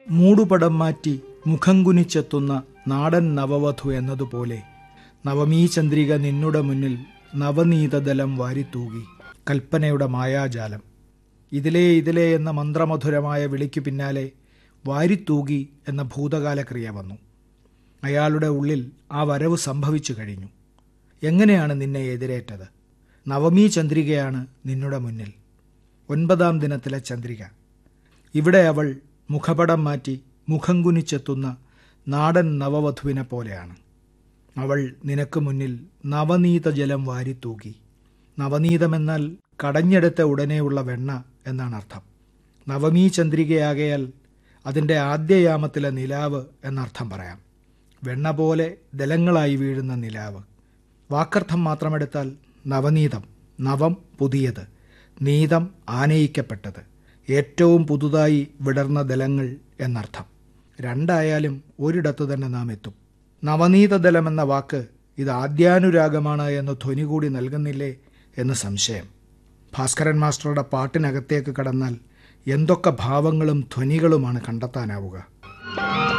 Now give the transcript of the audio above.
മൂടുപടം മാറ്റി മുഖം കുനിച്ചെത്തുന്ന നാടൻ നവവധു എന്നതുപോലെ നവമീ ചന്ദ്രിക നിന്നുടെ മുന്നിൽ നവനീതദലം വാരിത്തൂകി കൽപ്പനയുടെ മായാജാലം ഇതിലേ ഇതിലേ എന്ന മന്ത്രമധുരമായ വിളിക്കു പിന്നാലെ വാരിത്തൂകി എന്ന ഭൂതകാല ക്രിയ വന്നു അയാളുടെ ഉള്ളിൽ ആ വരവ് സംഭവിച്ചു കഴിഞ്ഞു എങ്ങനെയാണ് നിന്നെ എതിരേറ്റത് നവമീ ചന്ദ്രികയാണ് നിന്നുടെ മുന്നിൽ ഒൻപതാം ദിനത്തിലെ ചന്ദ്രിക ഇവിടെ അവൾ മുഖപടം മാറ്റി മുഖം കുനിച്ചെത്തുന്ന നാടൻ നവവധുവിനെ പോലെയാണ് അവൾ നിനക്ക് മുന്നിൽ നവനീത ജലം വാരിത്തൂകി നവനീതമെന്നാൽ കടഞ്ഞെടുത്ത ഉടനെയുള്ള വെണ്ണ എന്നാണ് അർത്ഥം നവമീ ചന്ദ്രികയാകയാൽ അതിൻ്റെ ആദ്യയാമത്തിലെ നിലാവ് എന്നർത്ഥം പറയാം വെണ്ണ പോലെ ദലങ്ങളായി വീഴുന്ന നിലാവ് വാക്കർത്ഥം മാത്രമെടുത്താൽ നവനീതം നവം പുതിയത് നീതം ആനയിക്കപ്പെട്ടത് ഏറ്റവും പുതുതായി വിടർന്ന ദലങ്ങൾ എന്നർത്ഥം രണ്ടായാലും ഒരിടത്തു തന്നെ നാം എത്തും നവനീതദലം എന്ന വാക്ക് ഇത് ആദ്യാനുരാഗമാണ് എന്ന് ധ്വനി കൂടി നൽകുന്നില്ലേ എന്ന് സംശയം ഭാസ്കരൻ മാസ്റ്ററുടെ പാട്ടിനകത്തേക്ക് കടന്നാൽ എന്തൊക്കെ ഭാവങ്ങളും ധ്വനികളുമാണ് കണ്ടെത്താനാവുക